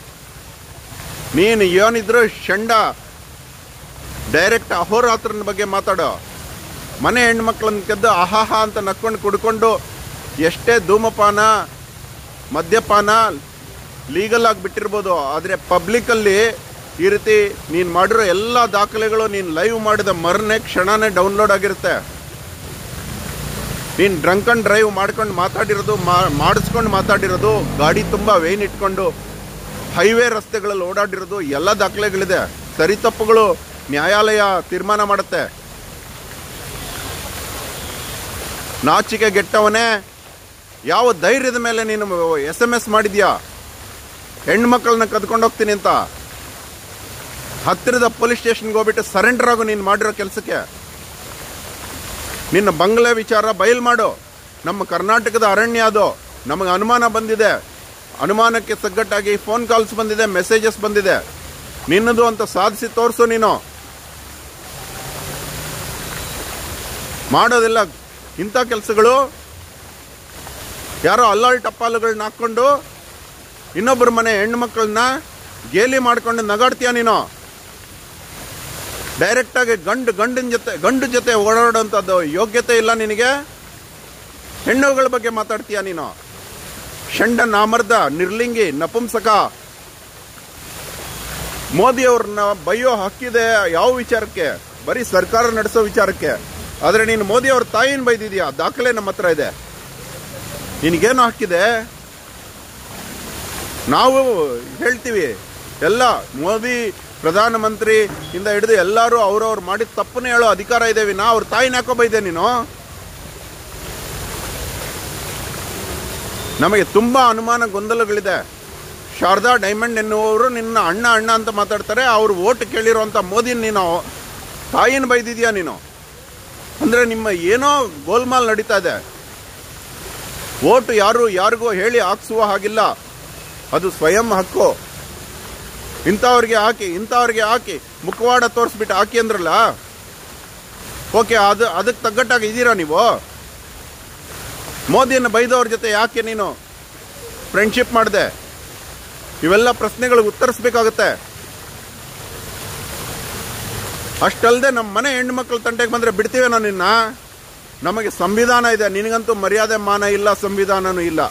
ನೀನು ಏನಿದ್ರು ಶಂಡ ಡೈರೆಕ್ಟ್ ಅಹೋರಾತ್ರನ ಬಗ್ಗೆ ಮಾತಾಡೋ ಮನೆ ಹೆಣ್ಮಕ್ಳನ್ನ ಕದ್ದು ಆಹಾಹ ಅಂತ ನಕ್ಕೊಂಡು ಕುಡ್ಕೊಂಡು ಎಷ್ಟೇ ಧೂಮಪಾನ ಮದ್ಯಪಾನ ಲೀಗಲ್ ಆಗಿ ಬಿಟ್ಟಿರ್ಬೋದು ಆದರೆ ಪಬ್ಲಿಕಲ್ಲಿ ಈ ರೀತಿ ನೀನು ಮಾಡಿರೋ ಎಲ್ಲ ದಾಖಲೆಗಳು ನೀನು ಲೈವ್ ಮಾಡಿದ ಮರನೇ ಕ್ಷಣನೇ ಡೌನ್ಲೋಡ್ ಆಗಿರುತ್ತೆ ನೀನು ಡ್ರಂಕ್ ಅಂಡ್ ಡ್ರೈವ್ ಮಾಡ್ಕೊಂಡು ಮಾತಾಡಿರೋದು ಮಾಡಿಸ್ಕೊಂಡು ಮಾತಾಡಿರೋದು ಗಾಡಿ ತುಂಬ ವೇನ್ ಇಟ್ಕೊಂಡು ಹೈವೇ ರಸ್ತೆಗಳಲ್ಲಿ ಓಡಾಡಿರೋದು ಎಲ್ಲ ದಾಖಲೆಗಳಿದೆ ಸರಿ ತಪ್ಪುಗಳು ನ್ಯಾಯಾಲಯ ತೀರ್ಮಾನ ಮಾಡುತ್ತೆ ನಾಚಿಕೆ ಗೆಟ್ಟವನೇ ಯಾವ ಧೈರ್ಯದ ಮೇಲೆ ನೀನು ಎಸ್ ಎಮ್ ಎಸ್ ಮಾಡಿದ್ಯಾ ಹೆಣ್ಮಕ್ಳನ್ನ ಕದ್ಕೊಂಡು ಹೋಗ್ತೀನಿ ಅಂತ ಹತ್ತಿರದ ಪೊಲೀಸ್ ಸ್ಟೇಷನ್ಗೆ ಹೋಗ್ಬಿಟ್ಟು ಸರೆಂಡರ್ ಆಗು ನೀನು ಮಾಡಿರೋ ಕೆಲಸಕ್ಕೆ ನಿನ್ನ ಬಂಗ್ಲೆ ವಿಚಾರ ಬಯಲು ಮಾಡು ನಮ್ಮ ಕರ್ನಾಟಕದ ಅರಣ್ಯ ಅದು ನಮಗೆ ಅನುಮಾನ ಬಂದಿದೆ ಅನುಮಾನಕ್ಕೆ ತಗ್ಗಟ್ಟಾಗಿ ಫೋನ್ ಕಾಲ್ಸ್ ಬಂದಿದೆ ಮೆಸೇಜಸ್ ಬಂದಿದೆ ನಿನ್ನದು ಅಂತ ಸಾಧಿಸಿ ತೋರಿಸು ನೀನು ಮಾಡೋದಿಲ್ಲ ಇಂಥ ಕೆಲಸಗಳು ಯಾರೋ ಅಲ್ಲಾಳ್ ಟಪ್ಪಾಲುಗಳನ್ನ ಹಾಕ್ಕೊಂಡು ಇನ್ನೊಬ್ಬರ ಮನೆ ಹೆಣ್ಮಕ್ಳನ್ನ ಗೇಲಿ ಮಾಡ್ಕೊಂಡು ನಗಾಡ್ತೀಯ ನೀನು ಡೈರೆಕ್ಟಾಗಿ ಗಂಡು ಗಂಡಿನ ಜೊತೆ ಗಂಡು ಜೊತೆ ಓಡಾಡೋಂಥದ್ದು ಯೋಗ್ಯತೆ ಇಲ್ಲ ನಿನಗೆ ಹೆಣ್ಣುಗಳ ಬಗ್ಗೆ ಮಾತಾಡ್ತೀಯ ನೀನು ಷಂಡ ನಾಮರ್ದ ನಿರ್ಲಿಂಗಿ ನಪುಂಸಕ ಮೋದಿ ಅವ್ರನ್ನ ಬೈಯೋ ಹಕ್ಕಿದೆ ಯಾವ ವಿಚಾರಕ್ಕೆ ಬರೀ ಸರ್ಕಾರ ನಡೆಸೋ ವಿಚಾರಕ್ಕೆ ಆದರೆ ನೀನು ಮೋದಿ ಅವ್ರ ತಾಯಿನ ಬೈದಿದ್ಯಾ ದಾಖಲೆ ನಮ್ಮ ಹತ್ರ ಇದೆ ನಿನಗೇನು ಹಾಕಿದೆ ನಾವು ಹೇಳ್ತೀವಿ ಎಲ್ಲ ಮೋದಿ ಪ್ರಧಾನಮಂತ್ರಿ ಇಂದ ಹಿಡಿದು ಎಲ್ಲರೂ ಅವ್ರವ್ರು ಮಾಡಿದ ತಪ್ಪನ್ನೇ ಹೇಳೋ ಅಧಿಕಾರ ಇದೆ ವಿನಾ ಅವ್ರ ತಾಯಿನ ಯಾಕೋ ಬೈದೆ ನೀನು ನಮಗೆ ತುಂಬಾ ಅನುಮಾನ ಗೊಂದಲಗಳಿದೆ ಶಾರದಾ ಡೈಮಂಡ್ ಎನ್ನುವವರು ನಿನ್ನ ಅಣ್ಣ ಅಣ್ಣ ಅಂತ ಮಾತಾಡ್ತಾರೆ ಅವ್ರು ಓಟ್ ಕೇಳಿರೋಂಥ ಮೋದಿ ನೀನು ತಾಯಿನ ಬೈದಿದ್ಯಾ ನೀನು ಅಂದ್ರೆ ನಿಮ್ಮ ಏನೋ ಗೋಲ್ಮಾಲ್ ನಡೀತಾ ಇದೆ ಓಟ್ ಯಾರು ಯಾರಿಗೂ ಹೇಳಿ ಹಾಕ್ಸುವ ಹಾಗಿಲ್ಲ ಅದು ಸ್ವಯಂ ಹಕ್ಕು ಇಂಥವ್ರಿಗೆ ಹಾಕಿ ಇಂಥವ್ರಿಗೆ ಹಾಕಿ ಮುಖವಾಡ ತೋರಿಸ್ಬಿಟ್ಟು ಹಾಕಿ ಅಂದ್ರಲ್ಲ ಓಕೆ ಅದು ಅದಕ್ಕೆ ತಗ್ಗಟ್ಟಾಗಿ ಇದ್ದೀರಾ ನೀವು ಮೋದಿಯನ್ನು ಬೈದವ್ರ ಜೊತೆ ಯಾಕೆ ನೀನು ಫ್ರೆಂಡ್ಶಿಪ್ ಮಾಡಿದೆ ಇವೆಲ್ಲ ಪ್ರಶ್ನೆಗಳಿಗೆ ಉತ್ತರಿಸ್ಬೇಕಾಗತ್ತೆ ಅಷ್ಟಲ್ಲದೆ ನಮ್ಮ ಮನೆ ಹೆಣ್ಮಕ್ಳು ತಂಟೆಗೆ ಬಂದ್ರೆ ಬಿಡ್ತೀವೇನೋ ನಿನ್ನ ನಮಗೆ ಸಂವಿಧಾನ ಇದೆ ನಿನಗಂತೂ ಮರ್ಯಾದೆ ಮಾನ ಇಲ್ಲ ಸಂವಿಧಾನನೂ ಇಲ್ಲ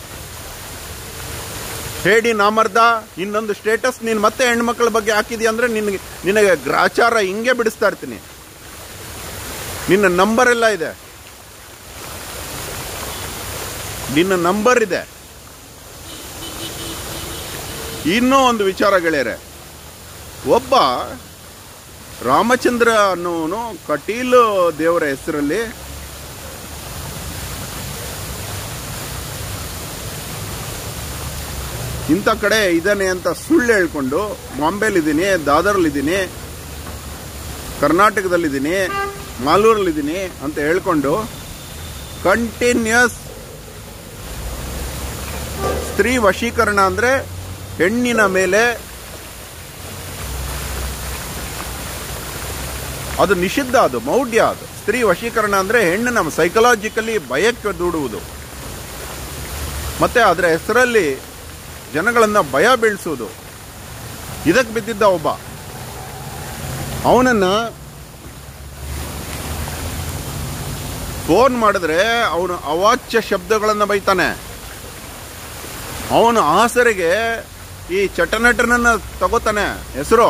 ಹೇಳಿ ನಾಮರ್ದ ಇನ್ನೊಂದು ಸ್ಟೇಟಸ್ ನೀನು ಮತ್ತೆ ಹೆಣ್ಮಕ್ಳ ಬಗ್ಗೆ ಹಾಕಿದ್ಯಾ ಅಂದ್ರೆ ನಿನಗೆ ನಿನಗೆ ಗ್ರಾಚಾರ ಹಿಂಗೆ ಬಿಡಿಸ್ತಾ ಇರ್ತೀನಿ ನಿನ್ನ ನಂಬರ್ ಎಲ್ಲ ಇದೆ ನಿನ್ನ ನಂಬರ್ ಇದೆ ಇನ್ನೂ ಒಂದು ವಿಚಾರ ಗೆಳೆಯರೆ ಒಬ್ಬ ರಾಮಚಂದ್ರ ಅನ್ನೋನು ಕಟೀಲ್ ದೇವರ ಹೆಸರಲ್ಲಿ ಇಂಥ ಕಡೆ ಇದ್ದಾನೆ ಅಂತ ಸುಳ್ಳು ಹೇಳ್ಕೊಂಡು ಬಾಂಬೆಲಿದ್ದೀನಿ ದಾದರ್ಲಿದ್ದೀನಿ ಕರ್ನಾಟಕದಲ್ಲಿದ್ದೀನಿ ಮಾಲೂರಲ್ಲಿದ್ದೀನಿ ಅಂತ ಹೇಳ್ಕೊಂಡು ಕಂಟಿನ್ಯೂಸ್ ಸ್ತ್ರೀ ವಶೀಕರಣ ಅಂದ್ರೆ ಹೆಣ್ಣಿನ ಮೇಲೆ ಅದು ನಿಷಿದ್ಧ ಅದು ಮೌಢ್ಯ ಅದು ಸ್ತ್ರೀ ವಶೀಕರಣ ಅಂದ್ರೆ ಹೆಣ್ಣು ನಮ್ಮ ಸೈಕಲಾಜಿಕಲಿ ಭಯಕ್ಕೆ ದೂಡುವುದು ಮತ್ತೆ ಅದರ ಹೆಸರಲ್ಲಿ ಜನಗಳನ್ನ ಭಯ ಬೀಳಿಸುವುದು ಇದಕ್ಕೆ ಬಿದ್ದಿದ್ದ ಒಬ್ಬ ಅವನನ್ನ ಫೋನ್ ಮಾಡಿದ್ರೆ ಅವನು ಅವಾಚ್ಯ ಶಬ್ದಗಳನ್ನು ಬೈತಾನೆ ಅವನು ಆಸರೆಗೆ ಈ ಚಟನಟನನ್ನ ತಗೋತಾನೆ ಹೆಸರು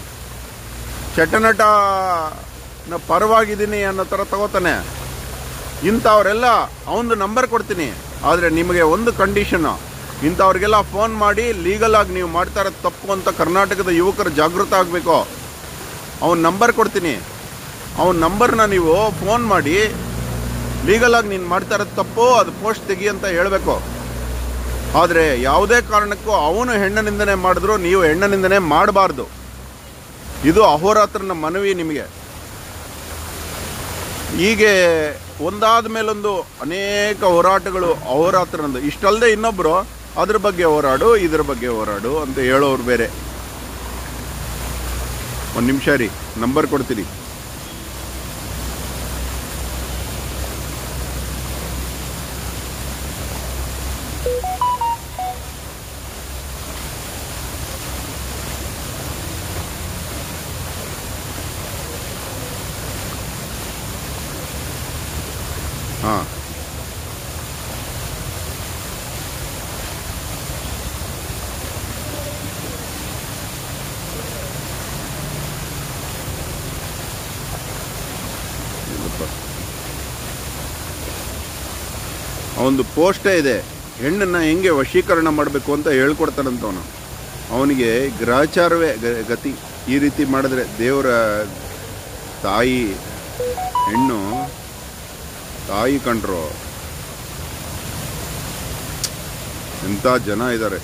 ಚಟನಟನ ಪರವಾಗಿದ್ದೀನಿ ಅನ್ನೋ ಥರ ತಗೋತಾನೆ ಇಂಥವ್ರೆಲ್ಲ ಅವನದು ನಂಬರ್ ಕೊಡ್ತೀನಿ ಆದರೆ ನಿಮಗೆ ಒಂದು ಕಂಡೀಷನ್ ಇಂಥವ್ರಿಗೆಲ್ಲ ಫೋನ್ ಮಾಡಿ ಲೀಗಲ್ ಆಗಿ ನೀವು ಮಾಡ್ತಾ ಇರೋದು ತಪ್ಪು ಅಂತ ಕರ್ನಾಟಕದ ಯುವಕರು ಜಾಗೃತ ಆಗಬೇಕು ಅವನ ನಂಬರ್ ಕೊಡ್ತೀನಿ ಅವನ ನಂಬರ್ನ ನೀವು ಫೋನ್ ಮಾಡಿ ಲೀಗಲ್ ಆಗಿ ನೀನು ಮಾಡ್ತಾ ಇರೋದು ತಪ್ಪು ಅದು ಪೋಸ್ಟ್ ತೆಗಿ ಅಂತ ಹೇಳಬೇಕು ಆದರೆ ಯಾವುದೇ ಕಾರಣಕ್ಕೂ ಅವನು ಹೆಣ್ಣನಿಂದನೇ ಮಾಡಿದ್ರು ನೀವು ಹೆಣ್ಣನಿಂದನೇ ಮಾಡಬಾರ್ದು ಇದು ಅಹೋರಾತ್ರನ ಮನವಿ ನಿಮಗೆ ಹೀಗೆ ಒಂದಾದ ಮೇಲೊಂದು ಅನೇಕ ಹೋರಾಟಗಳು ಅಹೋರಾತ್ರನದು ಇಷ್ಟಲ್ಲದೆ ಇನ್ನೊಬ್ರು ಅದ್ರ ಬಗ್ಗೆ ಹೋರಾಡು ಇದ್ರ ಬಗ್ಗೆ ಹೋರಾಡು ಅಂತ ಹೇಳೋರು ಬೇರೆ ಒಂದು ನಿಮಿಷ ರೀ ನಂಬರ್ ಕೊಡ್ತೀನಿ ಹಾಂ ಅವನದು ಪೋಸ್ಟೇ ಇದೆ ಹೆಣ್ಣನ್ನ ಹೆಂಗೆ ವಶೀಕರಣ ಮಾಡಬೇಕು ಅಂತ ಹೇಳ್ಕೊಡ್ತಾನಂತವನು ಅವನಿಗೆ ಗ್ರಹಚಾರವೇ ಗ- ಗತಿ ಈ ರೀತಿ ಮಾಡಿದ್ರೆ ದೇವರ ತಾಯಿ ಹೆಣ್ಣು ತಾಯಿ ಕಂಡ್ರು ಎಂಥ ಜನ ಇದ್ದಾರೆ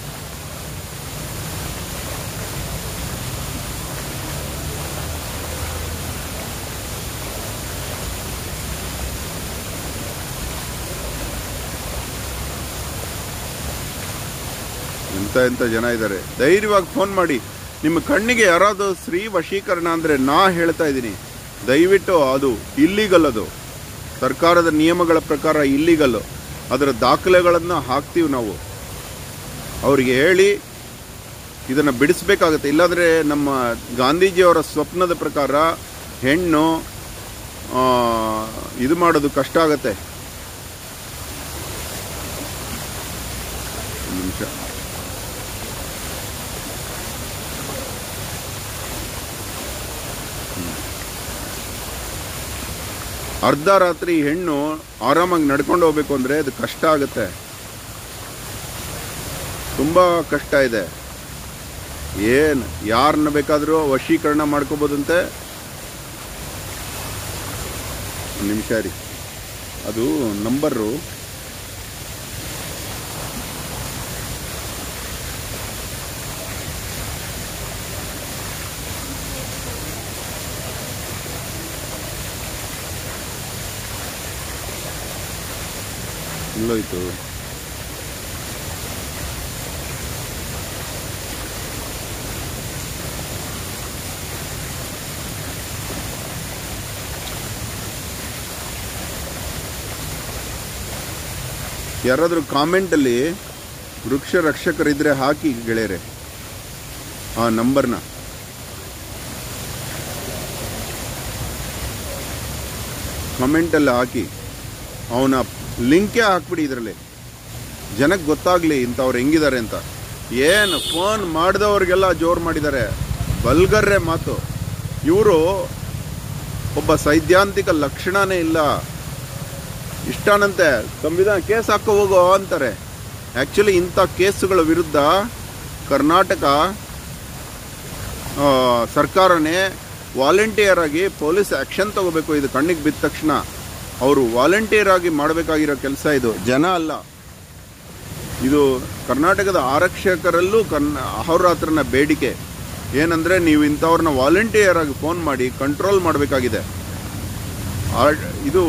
ಎಂಥ ಎಂಥ ಜನ ಇದ್ದಾರೆ ಧೈರ್ಯವಾಗಿ ಫೋನ್ ಮಾಡಿ ನಿಮ್ಮ ಕಣ್ಣಿಗೆ ಯಾರಾದರೂ ಸ್ತ್ರೀ ವಶೀಕರಣ ಅಂದರೆ ನಾ ಹೇಳ್ತಾ ಇದ್ದೀನಿ ದಯವಿಟ್ಟು ಅದು ಇಲ್ಲಿಗಲ್ ಅದು ಸರ್ಕಾರದ ನಿಯಮಗಳ ಪ್ರಕಾರ ಇಲ್ಲಿಗಲ್ಲು ಅದರ ದಾಖಲೆಗಳನ್ನು ಹಾಕ್ತೀವಿ ನಾವು ಅವರಿಗೆ ಹೇಳಿ ಇದನ್ನು ಬಿಡಿಸ್ಬೇಕಾಗತ್ತೆ ಇಲ್ಲಾಂದರೆ ನಮ್ಮ ಗಾಂಧೀಜಿಯವರ ಸ್ವಪ್ನದ ಪ್ರಕಾರ ಹೆಣ್ಣು ಆ, ಇದು ಮಾಡೋದು ಕಷ್ಟ ಆಗತ್ತೆ ಒಂದು ನಿಮಿಷ ಅರ್ಧ ರಾತ್ರಿ ಹೆಣ್ಣು ಆರಾಮಾಗಿ ನಡ್ಕೊಂಡು ಹೋಗ್ಬೇಕು ಅಂದ್ರೆ ಅದು ಕಷ್ಟ ಆಗುತ್ತೆ ತುಂಬ ಕಷ್ಟ ಇದೆ ಏನು ಯಾರನ್ನ ಬೇಕಾದರೂ ವಶೀಕರಣ ಮಾಡ್ಕೋಬೋದಂತೆ ಒಂದು ನಿಮಿಷ ರೀ ಅದು ನಂಬರು ಎಲ್ಲೋಯ್ತು ಯಾರಾದರೂ ಕಾಮೆಂಟಲ್ಲಿ ವೃಕ್ಷ ರಕ್ಷಕರಿದ್ರೆ ಹಾಕಿ ಗೆಳೆಯರೆ ಆ ನಂಬರ್ನ ಕಮೆಂಟಲ್ಲಿ ಹಾಕಿ ಅವನ ಲಿಂಕೇ ಹಾಕ್ಬಿಡಿ ಇದರಲ್ಲಿ ಜನಕ್ಕೆ ಗೊತ್ತಾಗ್ಲಿ ಇಂಥವ್ರು ಹೆಂಗಿದ್ದಾರೆ ಅಂತ ಏನು ಫೋನ್ ಮಾಡಿದವ್ರಿಗೆಲ್ಲ ಜೋರು ಮಾಡಿದ್ದಾರೆ ಬಲ್ಗರ್ರೆ ಮಾತು ಇವರು ಒಬ್ಬ ಸೈದ್ಧಾಂತಿಕ ಲಕ್ಷಣನೇ ಇಲ್ಲ ಇಷ್ಟಾನಂತೆ ಸಂವಿಧಾನ ಕೇಸ್ ಹಾಕೋ ಹೋಗೋ ಅಂತಾರೆ ಆ್ಯಕ್ಚುಲಿ ಇಂಥ ಕೇಸುಗಳ ವಿರುದ್ಧ ಕರ್ನಾಟಕ ಆ, ಸರ್ಕಾರನೇ ವಾಲಂಟಿಯರ್ ಆಗಿ ಪೊಲೀಸ್ ಆ್ಯಕ್ಷನ್ ತಗೋಬೇಕು ಇದು ಕಣ್ಣಿಗೆ ಬಿದ್ದ ತಕ್ಷಣ ಅವರು ವಾಲಂಟಿಯರ್ ಆಗಿ ಮಾಡಬೇಕಾಗಿರೋ ಕೆಲಸ ಇದು ಜನ ಅಲ್ಲ ಇದು ಕರ್ನಾಟಕದ ಆರಕ್ಷಕರಲ್ಲೂ ಕನ್ ಅಹೋರಾತ್ರನ ಬೇಡಿಕೆ ಏನಂದರೆ ನೀವು ಇಂಥವ್ರನ್ನ ವಾಲಂಟಿಯರ್ ಆಗಿ ಫೋನ್ ಮಾಡಿ ಕಂಟ್ರೋಲ್ ಮಾಡಬೇಕಾಗಿದೆ ಇದು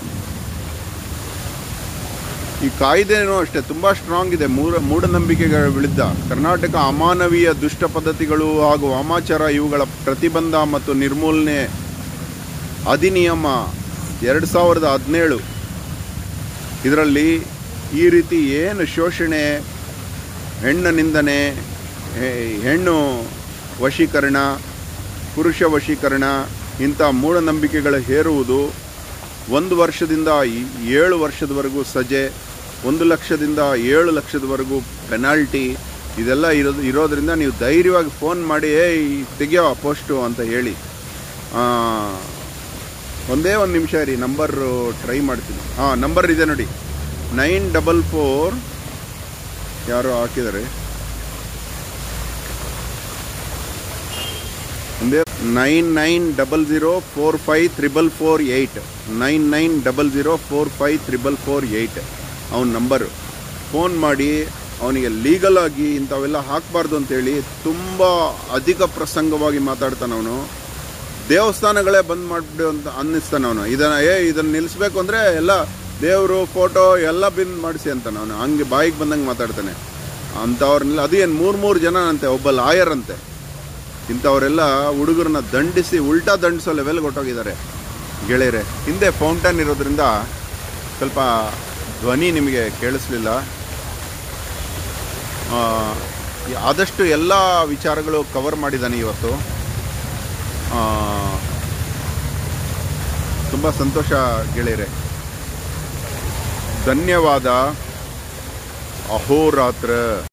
ಈ ಕಾಯ್ದೆನೂ ಅಷ್ಟೇ ತುಂಬ ಸ್ಟ್ರಾಂಗ್ ಇದೆ ಮೂಢ ಮೂಢನಂಬಿಕೆಗಳ ವಿರುದ್ಧ ಕರ್ನಾಟಕ ಅಮಾನವೀಯ ದುಷ್ಟ ಪದ್ಧತಿಗಳು ಹಾಗೂ ವಾಮಾಚಾರ ಇವುಗಳ ಪ್ರತಿಬಂಧ ಮತ್ತು ನಿರ್ಮೂಲನೆ ಅಧಿನಿಯಮ ಎರಡು ಸಾವಿರದ ಹದಿನೇಳು ಇದರಲ್ಲಿ ಈ ರೀತಿ ಏನು ಶೋಷಣೆ ಹೆಣ್ಣು ನಿಂದನೆ ಹೆ- ಹೆಣ್ಣು ವಶೀಕರಣ ಪುರುಷ ವಶೀಕರಣ ಇಂಥ ಮೂಢನಂಬಿಕೆಗಳ ಹೇರುವುದು ಒಂದು ವರ್ಷದಿಂದ ಈ- ಏಳು ವರ್ಷದವರೆಗೂ ಸಜೆ ಒಂದು ಲಕ್ಷದಿಂದ ಏಳು ಲಕ್ಷದವರೆಗೂ ಪೆನಾಲ್ಟಿ ಇದೆಲ್ಲ ಇರೋದು ಇರೋದ್ರಿಂದ ನೀವು ಧೈರ್ಯವಾಗಿ ಫೋನ್ ಮಾಡಿ ಏಯ್ ತೆಗಿಯೋ ಪೋಸ್ಟು ಅಂತ ಹೇಳಿ ಆ, ಒಂದೇ ಒಂದು ನಿಮಿಷ ರೀ ನಂಬರು ಟ್ರೈ ಮಾಡ್ತೀನಿ ಹಾಂ ನಂಬರ್ ಇದೆ ನೋಡಿ ನೈನ್ ಡಬಲ್ ಫೋರ್ ಯಾರೋ ಹಾಕಿದ್ದಾರೆ ಒಂದೇ nine nine double zero four five triple four eight nine nine double zero four five triple four eight ಅವನ ನಂಬರು ಫೋನ್ ಮಾಡಿ ಅವನಿಗೆ ಲೀಗಲ್ ಆಗಿ ಇಂಥವೆಲ್ಲ ಹಾಕಬಾರ್ದು ಅಂತೇಳಿ ತುಂಬ ಅಧಿಕ ಪ್ರಸಂಗವಾಗಿ ಮಾತಾಡ್ತಾನೆ ಅವನು ದೇವಸ್ಥಾನಗಳೇ ಬಂದ್ ಮಾಡಿಬಿಡು ಅಂತ ಅನ್ನಿಸ್ತಾನೆ ಅವನು ಇದನ್ನ ಏ ಇದನ್ನ ನಿಲ್ಲಿಸ್ಬೇಕು ಅಂದರೆ ಎಲ್ಲ ದೇವರು ಫೋಟೋ ಎಲ್ಲ ಬಿಂದ್ ಮಾಡಿಸಿ ಅಂತಾನೆ ಅವನು ಹಂಗೆ ಬಾಯಿಗೆ ಬಂದಂಗೆ ಮಾತಾಡ್ತಾನೆ ಅಂಥವ್ರನ್ನೆಲ್ಲ ಅದು ಏನು ಮೂರು ಮೂರು ಜನ ಅಂತೆ ಒಬ್ಬ ಲಾಯರ್ ಅಂತೆ ಇಂಥವರೆಲ್ಲ ಹುಡುಗರನ್ನ ದಂಡಿಸಿ ಉಲ್ಟಾ ದಂಡಿಸೋ ಲೆವೆಲ್ಗೆ ಹೊಟ್ಟೋಗಿದ್ದಾರೆ ಗೆಳೆಯರೆ ಹಿಂದೆ ಫೌಂಟನ್ ಇರೋದ್ರಿಂದ ಸ್ವಲ್ಪ ಧ್ವನಿ ನಿಮಗೆ ಕೇಳಿಸ್ಲಿಲ್ಲ ಆ, ಆದಷ್ಟು ಎಲ್ಲ ವಿಚಾರಗಳು ಕವರ್ ಮಾಡಿದ್ದಾನೆ ಇವತ್ತು ತುಂಬ ಸಂತೋಷ ಗೆಳೆಯರೆ ಧನ್ಯವಾದ ಅಹೋರಾತ್ರ